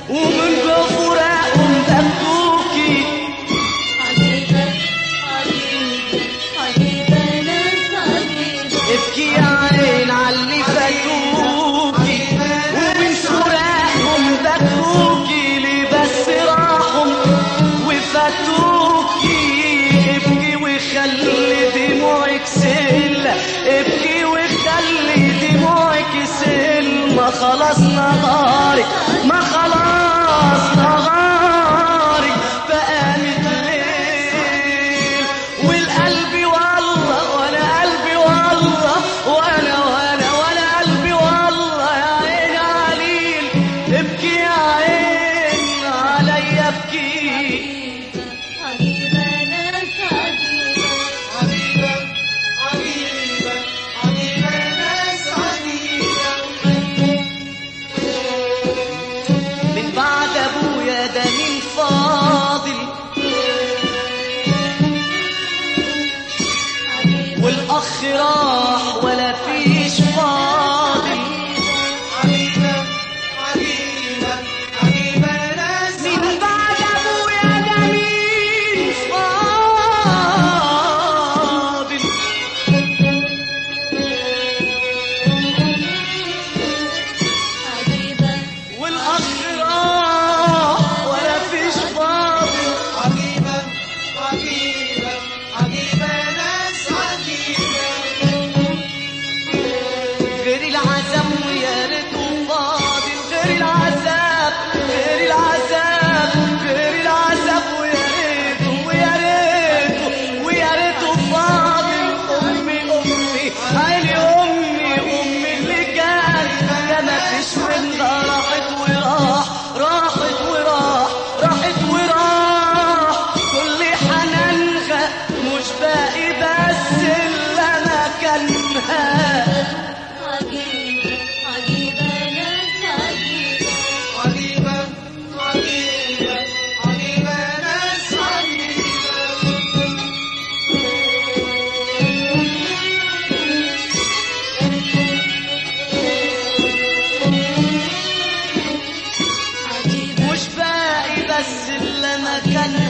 ومن بفراقهم بكوكي حبيبة حبيبة حبيبة ناس عجيبة ابكي يا عين عاللي فاتوكي ومن فراقهم بكوكي ليه بس راحهم وفاتوكي ابكي وخلي دموعك سل ابكي وخلي دموعك سل ما خلاص نهارك ما خلاص نهارك بقامت ليل والقلب والله وانا قلبي والله وانا وانا وانا قلبي والله يا عين عليل ابكي يا عين عليا ابكي حبيبة ناس عجيبة حبيبة حبيبة حبيبة ناس عجيبة من بعد ابويا ده مين فاضل حبيبة والاخ راح ولا فيش فاضل حبيبة حبيبة حبيبة ناس من بعد ابويا ده مين فاضل حبيبة والاخ راح ولا فيش فاضل حبيبة حبيبة حبيبة ناس عجيبة غير العذاب ويا ريته فاضل غير العذاب غير العذاب غير العذاب ويا ريته ويا ريته ويا ريته فاضل امي امي عيني امي امي اللي كانت يا ما فيش منها راحت وراح راحت وراح راحت وراح كل حنانها مش باقي بس الا مكانها عجيبة عجيبة ناس عجيبة حبيبة حبيبة حبيبة ناس عجيبة عجيبة مش باقي بس الا مكانها